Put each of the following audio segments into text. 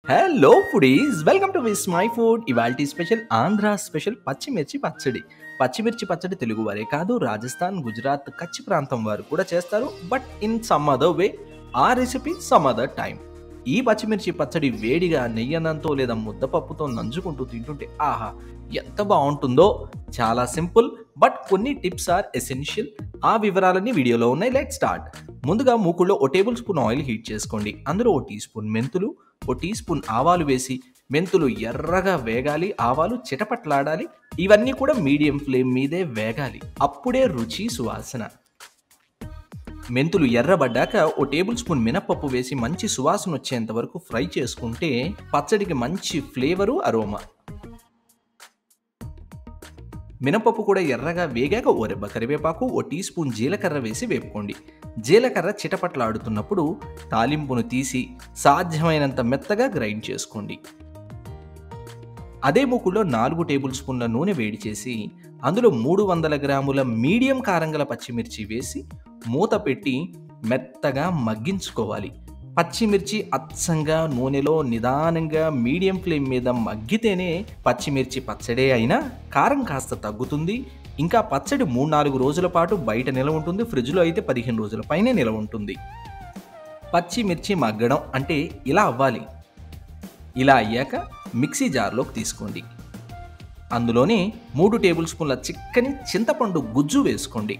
hello foodies welcome to Vismai food ఇవాల్టి special Andhra special పచ్చిమిర్చి పచ్చడి పచ్చిమిర్చి పచ్చడి తెలుగు వారే కాదు రాజస్థాన్ గుజరాత్ కచ్ ప్రాంతం వారు కూడా చేస్తారు but in some other way ఆ రెసిపీ సమ్ అదర్ టైం ఈ పచ్చిమిర్చి పచ్చడి వేడిగా నెయ్యనంతో లేదా ముద్దపప్పుతో నంజుకుంటూ తింటుంటే ఆహా ఎంత బాగుంటుందో చాలా సింపుల్ బట్ కొన్ని టిప్స్ ఆర్ ఎసెన్షియల్ ఆ వివరాలన్నీ వీడియోలో ఉన్నాయి లెట్ స్టార్ట్ ముందుగా మూకుల్లో ఓ టేబుల్ స్పూన్ ఆయిల్ హీట్ చేసుకోండి అందులో ఓ టీ స్పూన్ మెంతులు ఓ టీ స్పూన్ ఆవాలు వేసి మెంతులు ఎర్రగా వేగాలి ఆవాలు చిటపట్లాడాలి ఇవన్నీ కూడా మీడియం ఫ్లేమ్ మీదే వేగాలి అప్పుడే రుచి సువాసన మెంతులు ఎర్రబడ్డాక ఓ టేబుల్ స్పూన్ మినపప్పు వేసి మంచి సువాసన వచ్చేంత వరకు ఫ్రై చేసుకుంటే పచ్చడికి మంచి ఫ్లేవరు అరోమా మినపప్పు కూడా ఎర్రగా వేగాక ఓ రెబ్బ కరివేపాకు ఓ టీ స్పూన్ జీలకర్ర వేసి వేపుకోండి జీలకర్ర చిటపట్లాడుతున్నప్పుడు తాలింపును తీసి సాధ్యమైనంత మెత్తగా గ్రైండ్ చేసుకోండి అదే మూకులో నాలుగు టేబుల్ స్పూన్ల నూనె వేడి చేసి అందులో మూడు వందల గ్రాముల మీడియం కారంగల పచ్చిమిర్చి వేసి మూత పెట్టి మెత్తగా మగ్గించుకోవాలి పచ్చిమిర్చి అచ్చంగా నూనెలో నిదానంగా మీడియం ఫ్లేమ్ మీద మగ్గితేనే పచ్చిమిర్చి పచ్చడే అయినా కారం కాస్త తగ్గుతుంది ఇంకా పచ్చడి మూడు నాలుగు రోజుల పాటు బయట నిలవ ఉంటుంది ఫ్రిడ్జ్లో అయితే పదిహేను రోజుల పైనే నిలవ ఉంటుంది పచ్చిమిర్చి మగ్గడం అంటే ఇలా అవ్వాలి ఇలా అయ్యాక మిక్సీ జార్లోకి తీసుకోండి అందులోనే మూడు టేబుల్ స్పూన్ల చిక్కని చింతపండు గుజ్జు వేసుకోండి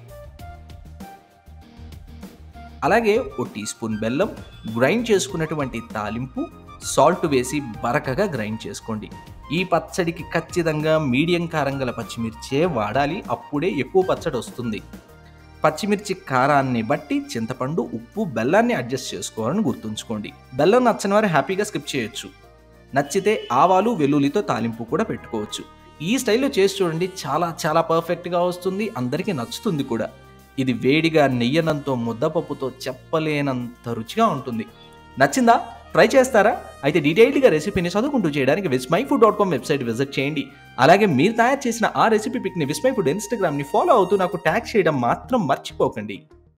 అలాగే ఓ టీ స్పూన్ బెల్లం గ్రైండ్ చేసుకున్నటువంటి తాలింపు సాల్ట్ వేసి బరకగా గ్రైండ్ చేసుకోండి ఈ పచ్చడికి ఖచ్చితంగా మీడియం కారం గల పచ్చిమిర్చే వాడాలి అప్పుడే ఎక్కువ పచ్చడి వస్తుంది పచ్చిమిర్చి కారాన్ని బట్టి చింతపండు ఉప్పు బెల్లాన్ని అడ్జస్ట్ చేసుకోవాలని గుర్తుంచుకోండి బెల్లం నచ్చని వారు హ్యాపీగా స్కిప్ చేయొచ్చు నచ్చితే ఆవాలు వెల్లుల్లితో తాలింపు కూడా పెట్టుకోవచ్చు ఈ స్టైల్లో చేసి చూడండి చాలా చాలా పర్ఫెక్ట్గా వస్తుంది అందరికీ నచ్చుతుంది కూడా ఇది వేడిగా నెయ్యనంతో ముద్దపప్పుతో చెప్పలేనంత రుచిగా ఉంటుంది నచ్చిందా ట్రై చేస్తారా అయితే డీటెయిల్డ్గా రెసిపీని చదువుకుంటూ చేయడానికి Vismai food dot com website visit చేయండి అలాగే మీరు తయారు చేసిన ఆ రెసిపీ పిక్ని విస్మై ఫుడ్ ఇన్స్టాగ్రామ్ని ఫాలో అవుతూ నాకు ట్యాగ్ చేయడం మాత్రం మర్చిపోకండి